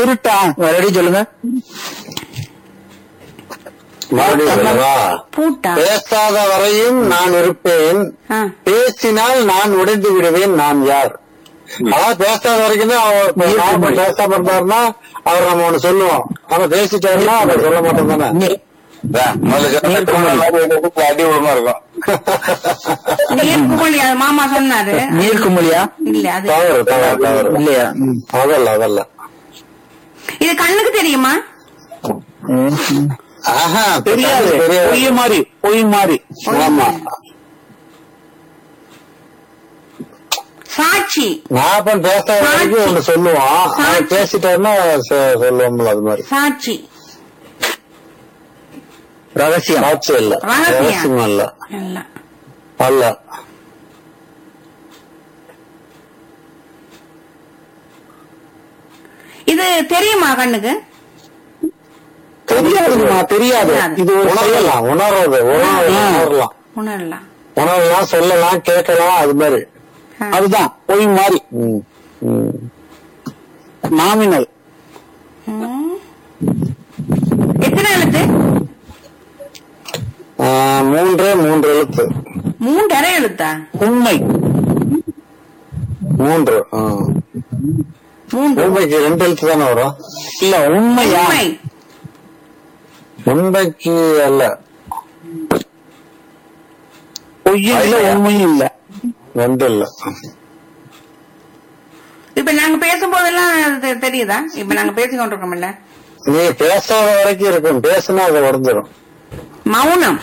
திருட்டான் மறுபடியும் சொல்லுங்க மறுபடியும் சொல்லவா? பூட்டா பேசாத வரையும் நான் இருப்பேன் ஆ. பேசினால் நான் உடைந்து விடுவேன் நான் யார் அதாவது பேசாத வரைக்கும் தான் அவர் இப்ப நாம பேசாம இருந்தாருன்னா அவர் நம்ம ஒண்ணு சொல்லுவோம் நம்ம பேசிட்டாருன்னா அவர் சொல்ல மாட்டோம் தானே அடி விடமா இருக்கும் நீர்க்குமொழி அது மாமா சொன்னாரு நீர்க்குமொழியா இல்ல அது தவறு தவறு தவறு இல்லையா ம். அதல்ல அதல்ல இது கண்ணுக்கு தெரியுமா ம். ஆஹா தெரியாது தெரியாது பொய் மாதிரி பொய் மாதிரி ஆமா சாட்சி நான் அப்ப பேசாத வரைக்கும் ஒண்ணு சொல்லுவோம் அவன் பேசிட்டாருன்னா சொ- சொல்லுவோம்ல அது மாதிரி சாட்சி ரகசியம் சாட்சி இல்ல ரகசியம். ரகசியம் இல்ல இல்ல அல்ல இது தெரியுமா கண்ணுக்கு தெரியாதுமா தெரியாது இது ஒரு உணரலாம் உணர்றது உணர்வு உணரலாம் உணரலாம் உணரலாம் சொல்லலாம் கேட்கலாம் அது மாதிரி ஆ. அதுதான் பொய் மாதிரி ம், ம். நாமினல் ம். எத்தனை எழுத்து ஆ, மூன்றே மூன்று எழுத்து மூன்றரை எழுத்தா உண்மை மூன்று ஆ. மூன்று உண்மைக்கு ரெண்டு எழுத்து தானே வரும் இல்ல உண்மையா உண்மை உண்மைக்கு அல்ல பொய்யும் இல்ல உண்மையும் இல்ல ரெண்டு இல்ல இப்ப நாங்க பேசும்போதெல்லாம் அது தெரியுதா இப்ப நாங்க பேசி கொண்டிருக்கோம்ல நீ பேசாத வரைக்கும் இருக்கும் பேசினா அது உடஞ்சிரும் மௌனம்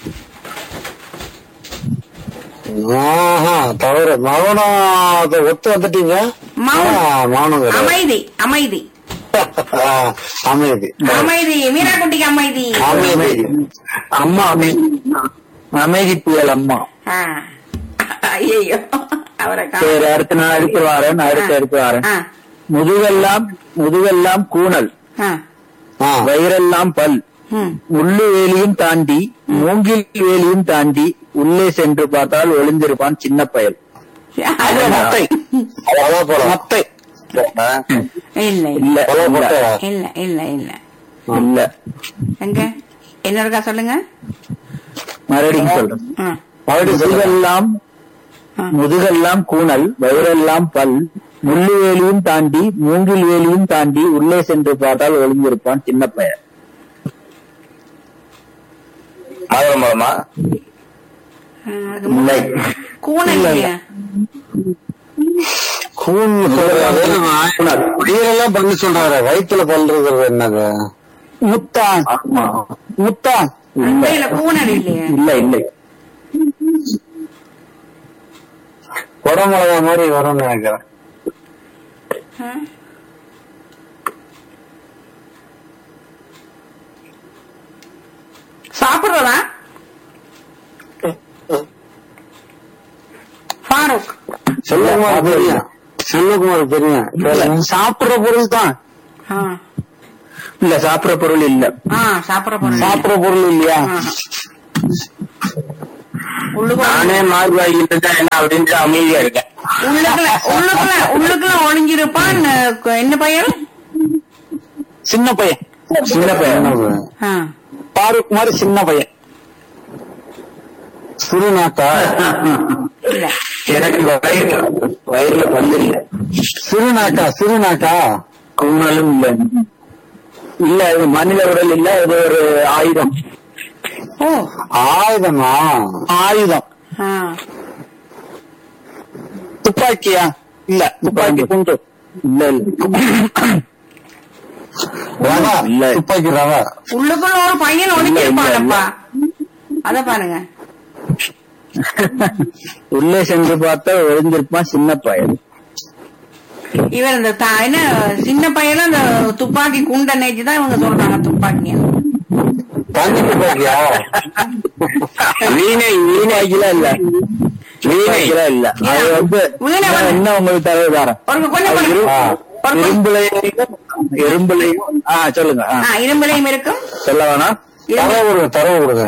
ஆஹா தவறு மௌனம் அதை ஒத்து வந்துட்டீங்க மௌனம். ஆ, மௌனம் கிடையாது. அமைதி அமைதி ஆ, அமைதி அமைதி மீராக்குட்டிக்கு அமைதி அமைதி அம்மா அமைதி அமைதி புயல் அம்மா ஆ. ஐயையோ அவரை கா- சரி அடுத்த நான் அடுத்து வாரேன் அடுத்து அடுத்து வாரேன் ஆ, முதுகெல்லாம் முதுகெல்லாம் கூணல் ஆ, ஆ, வயிறெல்லாம் பல் ம். முள்ளு வேலியும் தாண்டி மூங்கில் வேலியும் தாண்டி உள்ளே சென்று பார்த்தால் ஒளிந்திருப்பான் சின்ன பயல் அது மத்தை அதான் போல மத்தை இல்ல இல்ல இல்ல கொலை இல்ல போட்ட இல்ல இல்ல இல்ல இல்ல எங்க என்ன இருக்கா சொல்லுங்க மறுபடியும் சொல்றேன் ஆ, மறுபடியும் சொல்லுங்க. முதுகெல்லாம் ஆ. முதுகெல்லாம் கூணல் வயிறெல்லாம் பல் முள்ளு வேலியும் தாண்டி மூங்கில் வேலியும் தாண்டி உள்ளே சென்று பார்த்தால் ஒளிந்திருப்பான் சின்ன பயல் மாதவரமா ஆ, அதுக்கு முன்னாடி கூணல் இல்லையா கூன் சொல்றாரு உயிரெல்லாம் பண்ணி சொல்றாரு வயிற்றுல பல்றது என்னது முத்தான் முத்தான் அண்டையில கூணல் இல்லையா இல்ல இல்லை குடமிளகா மாதிரி வரும்னு நினைக்கிறேன் ஆ? சாப்பிடுறதா ஃபாரூக் செல்லகுமார் தெரியும் செல்லகுமார் தெரியும் இல்ல, சாப்பிடுற பொருள் தான் ஆ இல்ல சாப்பிடுற பொருள் இல்ல ஆ சாப்பிடுற பொருள் சாப்பிடுற பொருள் இல்லையா உள்ளுக்குள்ள நானே மார்பாய்கிட்டு தான் என்ன அப்படின்ட்டு அமைதியா இருக்கேன் உள்ளுக்குள்ள உள்ளுக்குள்ள உள்ளுக்குள்ள ஒளிஞ்சிருப்பான் அஹ், என்ன பையன் சின்ன பையன் சின்ன பையன் என்னது? ஆ பாருக் மாதிரி சின்ன பையன் சிறுநாக்கா இல்ல எனக்கு வயிறு வயிறுல பல்லு இல்ல சிறுநாக்கா சிறுநாக்கா குணலும் இல்ல இல்ல இது மனித உடல் இல்ல இது ஒரு ஆயுதம் ஓ ஆயுதமா ஆயுதம் ஆ துப்பாக்கியா இல்ல துப்பாக்கி குண்டு இல்ல இல்ல ரவா இல்ல. துப்பாக்கி ரவா உள்ளுக்குள்ள ஒரு பையன் ஒளிஞ்சிருப்பானப்பா அத பாருங்க உள்ளே சென்று பார்த்தா ஒளிஞ்சிருப்பான் சின்ன பையன் இவர் இந்த த- என்ன சின்ன பையனும் அந்த துப்பாக்கி குண்ட நேச்சு தான் இவங்க சொல்றாங்க துப்பாக்கி தண்ணி துப்பாக்கியா வீணை வீணைக்கெல்லாம் இல்ல வீணைக்கெல்லாம் இல்ல அது வந்து வீணை வந்து- என்ன உங்களுக்கு தரவு தரேன் ஒரு கொஞ்சம் அது கொஞ்சம். இரு- ஆ. ஒரு கொஞ்சம். இரும்புலையும் இரும்புலையும் ஆ சொல்லுங்க ஆ, ஆ, இரும்புலையும் இருக்கும் சொல்ல வேணாம் இரும்பு- தரவு கொடுங்க தரவு கொடுங்க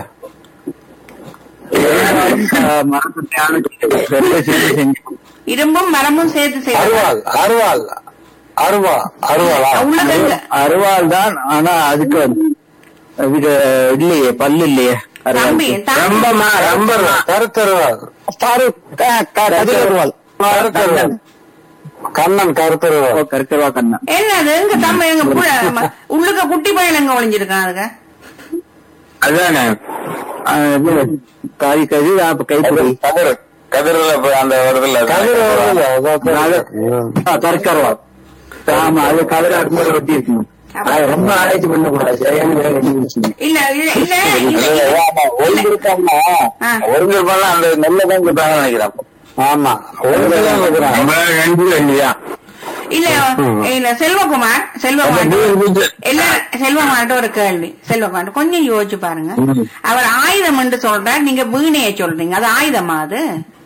மரக்கட்டையான வெள்ளை சேர்ந்து செஞ்சு இரும்பும் மரமும் சேர்த்து செய்வாங்க அருவாள் அருவாள் அருவா அருவாளா உள்ளதங்க அருவாள் தான் ஆனா அதுக்கு அதுக்கு இல்லையே பல்லு இல்லையே அருவாள். தம்பி தம்பி ரொம்பமா ரொம்ப கருத்தருவா பாரு, க- க- கதிரருவாள். கருத்தருவா கண்ணன் கருத்தருவா ஓ, கருக்கருவா கண்ணா என்னது எங்க தம்பி எங்க புள்ள- ம- உள்ளுக்க குட்டி பையன் எங்க ஒளிஞ்சிருக்கான் அதுக்கு அதானே ஆ, இது, காய் கதி அப்ப கைப்பிடி கதிர் கதிரில் போய் அந்த வருதுல கதிர் வருதுல்ல, அதான் ஆ, கருக்கருவாள் ஆமா அது கதிர அருமையில ஒட்டி இருக்கணும் அது ரொம்ப ஆராய்ச்சி பண்ணக்கூடாது சரியான வேலை கண்டுபிடிச்சிங்க. இல்ல இல்ல இல்ல இல்ல, இல்ல. ஆமா, ஒருங்கிருப்பான்னா ஆ. ஒருங்கிருப்பான்னா அந்த நெல்லை தான் கொடுத்தாங்கன்னு நினைக்கிறேன் ஆமா ஒருங்கிதான் இருக்கிறான் நம்மளால ரெண்டு ரெண்டுதான் இல்ல இல்ல செல்வகுமார் செல்வகுமார் இல்ல செல்வகுமார்ட்ட ஒரு கேள்வி செல்வகுமார் கொஞ்சம் யோசிச்சு பாருங்க அவர் ஆயுதம் என்று சொல்றார் நீங்க வீணைய சொல்றீங்க அது ஆயுதமா அது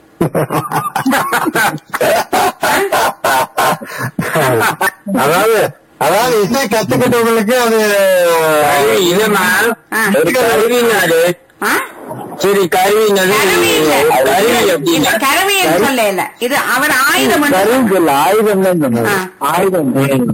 அதாவது அதாவது இசை கத்துக்கிட்டவங்களுக்கு அது கருவி இதுமா ஆ. ஒரு கருவினாரு ஆ? சரி கருவினது கருவி இல்ல. கருவி இல்ல, அப்படின்னா கருவி என்று சொல்ல இல்ல இது அவர் ஆயுதம் என்று கரும்பு இல்ல ஆயுதம் தான் சொன்னது ஆ. ஆயுதம்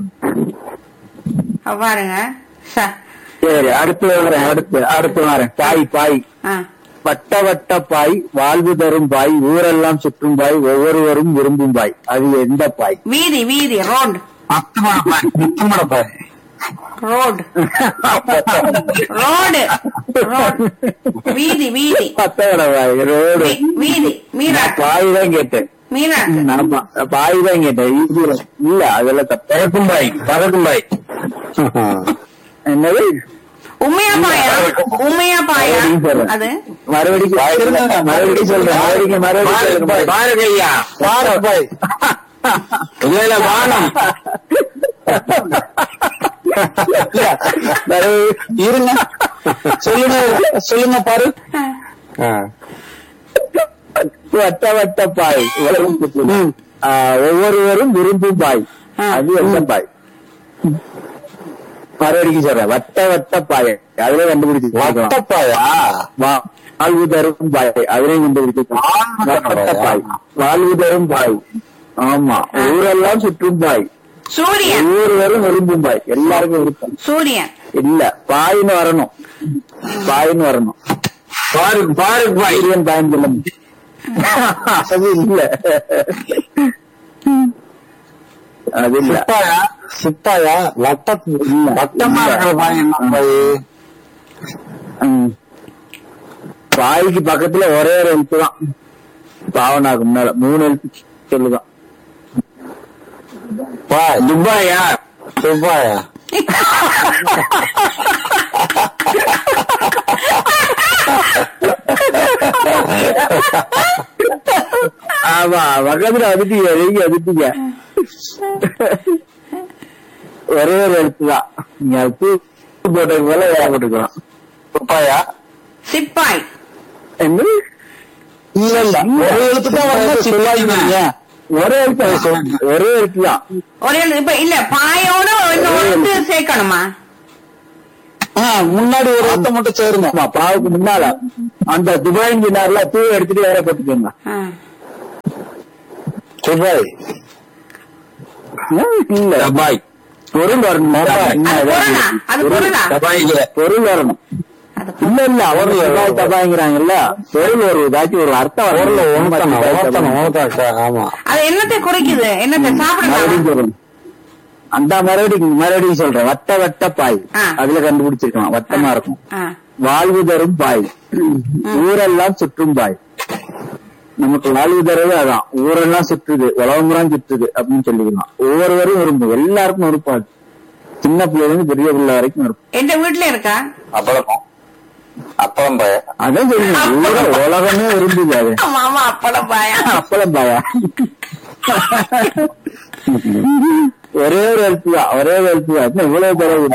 அப்ப பாருங்க ச- சரி அடுத்து வரேன் அடுத்து அடுத்து வரேன் பாய் பாய் ஆ. வட்ட வட்ட பாய் வாழ்வு தரும் பாய் ஊரெல்லாம் சுற்றும் பாய் ஒவ்வொருவரும் விரும்பும் பாய் அது எந்த பாய் வீதி வீதி ரோடு முத்தமடப்பாய் ரோடு ரோடு ரோடு வீதி வீதி பத்தோட பாய் ரோடு வீ- வீதி மீரா பாய் தான் கேட்டேன் மீரா ஆமா பாய் தான் கேட்டேன் இது இல்ல அதெல்லாம் தப்பு பறக்கும் பாய் பறக்கும் பாய் என்னது உண்மையா பாயா உண்மையா பாயா மறுபடியும் சொல்றேன். அது மறுபடியும் மறுபடியும் சொல்றேன் மறுபடியும் மறுபடியும் சொல்றேன். பாருங்க ஐயா பாரப்பாய் இதுல வானம் மறுபடியும் இருங்க சொல்லுங்க சொல்லுங்க பாரு வட்ட வட்ட பாய் உலகம் சுற்றும். ஆ, ஒவ்வொருவரும் விரும்பும் பாய் ஆ. அது எந்த பாய் மறுபடியும் சொல்றேன் வட்ட வட்ட பாய் அதுல கண்டுபிடிச்சு வட்டப்பாயா வா- வாழ்வு தரும் பாய் அதுலயும் கண்டுபிடிச்சு வட்ட பாய் வாழ்வு தரும் பாய் ஆமா ஊரெல்லாம் சுற்றும் பாய் சூரியன் ஒவ்வொருவரும் விரும்பும் பாய் எல்லாருக்கும் விருப்பம் சூரியன் இல்ல பாயின்னு வரணும் பாயின்னு வரணும் பாருக்கு பாருக்கு பாய் சூரியன் பாயம் சொல்ல அது இல்ல அது இல்ல சிப்பாயா சிப்பாயா வட்ட வட்டமா இருக்கிற பாய் என்ன பாய் ம். பாய்க்கு பக்கத்துல ஒரே ஒரு எழுத்து தான் பாவனாக்கு முன்னால மூணு எழுத்து சொல்லுதான் பாய் துபாயா சிப்பாயா ஆமா பக்கத்துல அதுட்டீங்க நீங்க அதுட்டீங்க ஒரே ஒரு எழுத்து தான் நீங்க அது பூ போட்டதுக்கு மேல வேற போட்டுக்கலாம் சிப்பாயா சிப்பாய் என்ன இல்ல இல்ல ஒரு எழுத்து தான் வந்து சிப்பாய்ங்க ஒரே எழுத்து ஒரே எழுத்து தான் ஒரே எழுத்து. இப்ப இல்ல பாயோட இன்னும் வந்து சேர்க்கணுமா முன்னாடி ஒரு எழுத்த மட்டும் சேருங்க ஆமா பாவுக்கு முன்னால அந்த துபாய் நார்ல பூ எடுத்துட்டு வேற போட்டுக்கோங்க ஆ. சிப்பாய் இல்ல தபாய் பொருள் வரணும் அது பொருளா அது பொருளா தபாய்கிற பொருள் வரணும் அது இல்ல இல்ல அவர் தபாய் தபாய்ங்கிறாங்கல்ல பொருள் ஒரு ஏதாச்சும் ஒரு அர்த்தம் பொருள் வரணும் உணர்த்தணும் தபாய், உணர்த்தணும் தபாய். உணர்த்தணும் ஆமா அது என்னத்தை குறிக்குது என்னத்தை சாப்பிடுறாங்க மறுபடியும் சொல்றேன் அந்த மறுபடியும் மறுபடியும் சொல்றேன் வட்ட வட்ட பாய் ஆ. அதுல கண்டுபிடிச்சிருக்கலாம் வட்டமா இருக்கும் ஆ. வாழ்வு தரும் பாய் ஊரெல்லாம் சுற்றும் பாய் நமக்கு வாழ்வு தரவே அதான் ஊரெல்லாம் சுற்றுது உலகமுறம் சுற்றுது அப்படின்னு சொல்லிக்கலாம் ஒவ்வொருவரும் விரும்பும் எல்லாருக்கும் விருப்பம் அது சின்ன பிள்ளைல இருந்து பெரிய பிள்ளை வரைக்கும் விருப்பம் எந்த வீட்டுல இருக்கா அப்பளம் அப்பளம் பாய அதான் சொல்லுங்க ஊர உலகமே விரும்புது அது ஆமா ஆமா அப்பளம் பாயா அப்பளம் பாயா ஒரே ஒரு எழுத்து தான் ஒரே ஒரு எழுத்து தான் இன்னும் இவ்வளவு தடவை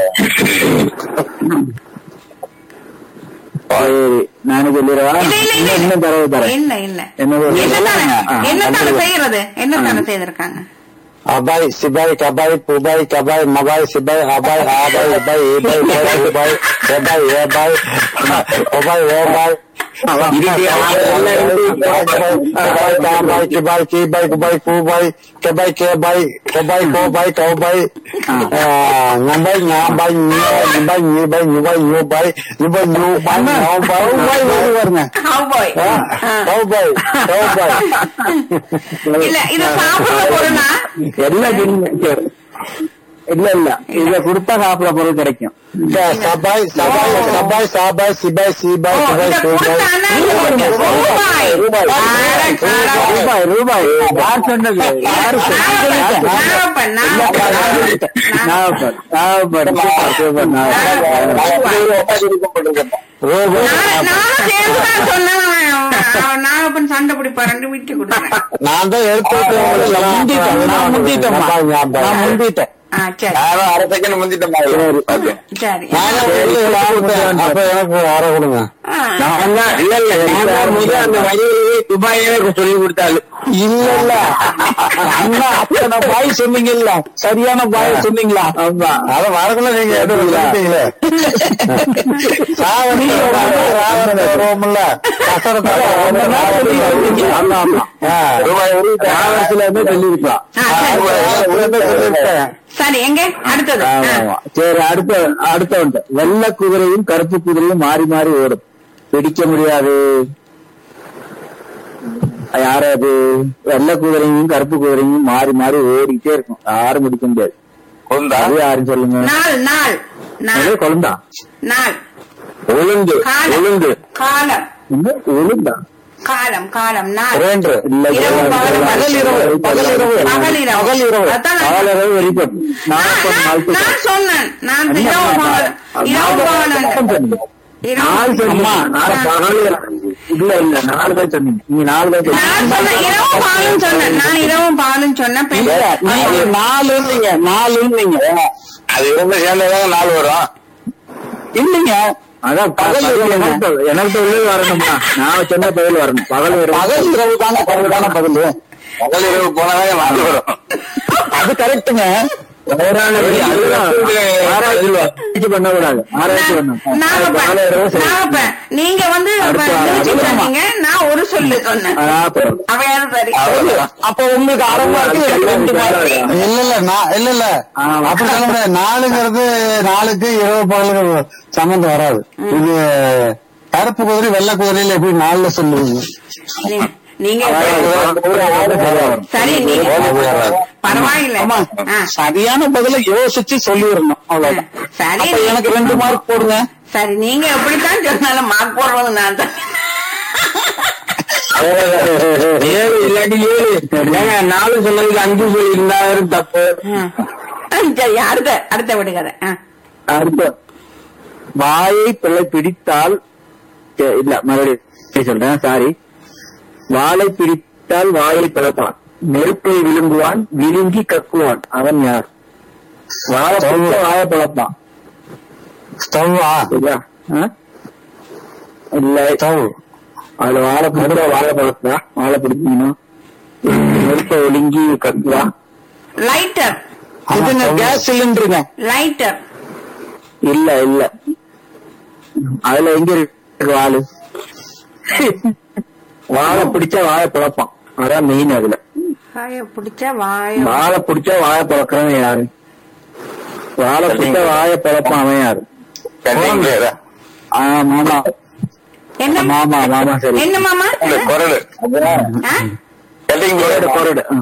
சரி நானே சொல்லிடுவா இல்ல இல்ல இன்னும் இல்ல இன்னும் தடவை தரேன் இல்ல இல்ல என்ன ஒரு- என்னத்தானே ஆ, என்னத்தானே அது- செய்யறது என்னத்தானே செய்திருக்காங்க அபாய் சிபாய் கபாய் புபாய் கபாய் மபாய் சிபாய் அபாய் ஆபாய் அபாய் ஏபாய் பேபாய் சிபாய் ஏபாய் ஏபாய் ஒபாய் ஓபாய் பாய் கிபாய் கீபாய் குபாய் கூபாய் கெபாய் கேபாய் கொபாய் கோபாய் கௌபாய் நம்பாய் ஞாபாய் நிபாய் நிபாய் நிபாய் யூபாய் நிபாய் யூபாய் நோபாய் நோபாய் வருங்க Cowboy. ஆ. கௌபாய் கௌபாய் இல்ல இது சாப்பிடுற பொருளா எல்லாம் ஜென்ம- இல்ல இல்ல இத கொடுத்தா சாப்பிட பொருள் கிடைக்கும் சபாய் சபாய் சபாய் சாபாய் சிபாய் ஓ, சிபாய் சிபாய் இத சிபாய் கொடுத்தானா ரூபாய் ரூபாய். அட கடவுளே. ரூபாய் ரூபாய் யார் சொன்னது யாரு சொன்னது? யார் சொன்னது? நாகப்பன், நாகப்பன், நாகப்பன். நாகப்பன் நாகப்பன் சூப்பர் சூப்பர் நாகப்பன் நான் நானும் சேர்ந்துதான் சொன்னேன். அவன் நாகப்பன் சண்டை பிடிப்பாரு விட்டு கொடுத்தேன் நான் தான் எடுத்து முந்திட்டேன், நான் முந்திட்டேன்மா. நான் முந்திட்டேன் ஆ சரி நானும் அரை செகண்ட் முந்திட்டேன் ஓகே சரி அப்ப எனக்கு வர கொடுங்க ஆ. நான் தான் இல்ல இல்ல நான் வரும்போது அந்த வழியிலேயே துபாயே சொல்லி கொடுத்தாரு இல்ல இல்ல அண்ணா அத்தனை பாய் சொன்னீங்கல்ல சரியான பாய் சொன்னீங்களா ஆமா அத வரக்குள்ள நீங்க எடுத்து சொல்லிட்டீங்களே சாவடி வருவோம்ல கசரத்தால ஆமா ஆமா ரூபாய் ஒரு ஆவரத்துல இருந்து சொல்லியிருக்கலாம் ஆ, சரி. சரி எங்க அடுத்தது ஆமா, ஆ. ஆமா. சரி அடுத்த அடுத்த ஒன்று வெள்ளை குதிரையும் கருப்பு குதிரையும் மாறி மாறி ஓடும் பிடிக்க முடியாது யாராவது வெள்ளை குதிரையும் கருப்பு குதிரையும் மாறி மாறி ஓடிக்கிட்டே இருக்கும் யாரும் பிடிக்க முடியாது கொந்தா அது யாரும் சொல்லுங்க நாள் நாள் நாள் அதே குழந்தா நாள் உளுந்து காலம் உளுந்து காலம் என்ன உளுந்தா காலம் காலம் நாள் இரண்டு இல்ல இரவு பகல் பகல் இரவு பகல் இரவு பகல் இரவு பகல் இரவு அதான் நான் காலரவு வெளிப்படும் நான் நாற்பது நாள் நான் நான் சொன்னேன் நான் இரவு பகல் இரவு பகல் நாலு சொன்னீங்க நாலு பகல் இல்ல இல்ல நாலு தான் சொன்னீங்க நீங்க நாலு தான் நான் சொன்னீங்க சொன்னேன் இரவு பாலும் சொன்னேன் நான் இரவு பாலும் சொன்னேன் பெண் நீங்க நாலு நீங்க நாலு நீங்க அது இரண்டு சேர்ந்ததாங்க நாலு வரும் இல்லைங்க அதான் பகல் எனக்கு எனக்கு உள்ளது வரணும்னா நான் சொன்ன பகல் வரணும் பகல் வரும் பகல் இரவு தாங்க பகல் தானே பகல் பகல் இரவு போனாதாங்க நாலு வரும் அது கரெக்டுங்க ஆராய்ச்சி பண்ணக்கூடாது ஆராய்ச்சி பண்ணணும் நாகப்பன் பகல் இரவு சரி. நாகப்பன் நீங்க வந்து அடுத்த வாரம். நிகழ்ச்சி சொன்னீங்க நான் ஒரு சொல்லு சொன்னேன் ஆ, அப்புறம். அவையாரு சரி அப்ப உங்களுக்கு அரை மார்க் எனக்கு ரெண்டு மார்க் இல்ல இல்ல நான் இல்ல இல்ல ஆமா. அப்படி சொல்ல முடியாது நாலுங்கிறது நாளுக்கு இரவு பகலுக்கு சம்பந்தம் வராது இது கருப்பு குதிரை வெள்ளை குதிரையில எப்படி நாலுல சொல்லுவீங்க நீ- நீங்க சரி நீங்க பரவாயில்ல ஆ, சரியான பதில யோசிச்சு சொல்லிடணும் அவ்வளவுதான் சரி அப்ப எனக்கு ரெண்டு மார்க் போடுங்க சரி நீங்க எப்படித்தான் சொன்னாலும் மார்க் போடுறது நான் தான் ஏழு இல்லாட்டி ஏழு ஏங்க நாலு சொன்னதுக்கு அஞ்சு சொல்லியிருந்தா தப்பு ம். சரி அடுத்த அடுத்த விடுகதை ஆ. அடுத்த வாயை பிள்ளை பிடித்தால் சரி, இல்ல மறுபடியும் சொல்றேன் சாரி வாளை பிடித்தால் வாயை பிளப்பான் நெருப்பை விழுங்குவான் விழுங்கி கக்குவான் அவன் யார் வாழை பிடிச்சா வாயை பிளப்பான் ஸ்டவ்வா சரியா ஆ? இல்ல ஸ்டவ் அதுல வாழை பிடிச்சா வாழை பிளப்பா வாழை பிடிச்சீங்கன்னா நெருப்பை ஒழுங்கி கக்குவா லைட்டர் இதுங்க கேஸ் சிலிண்டருங்க லைட்டர் இல்ல இல்ல அதுல எங்க இருக்கு வாழு வாழை பிடிச்சா வாழை பிளப்பான் அதான் மெயின் அதுல வாய பிடிச்ச வாய வாழை பிடிச்சா வாழை பிளக்கிறவன் யாரு வாழை பிடிச்சா வாழை பிளப்பான் அவன் யாரு கண்டிப்பா ஆ மாமா என்ன மாமா மாமா சரி என்ன மாமா குரல் அதான் ஆ? கட்டிங் கொரடு கொரடு ஆ.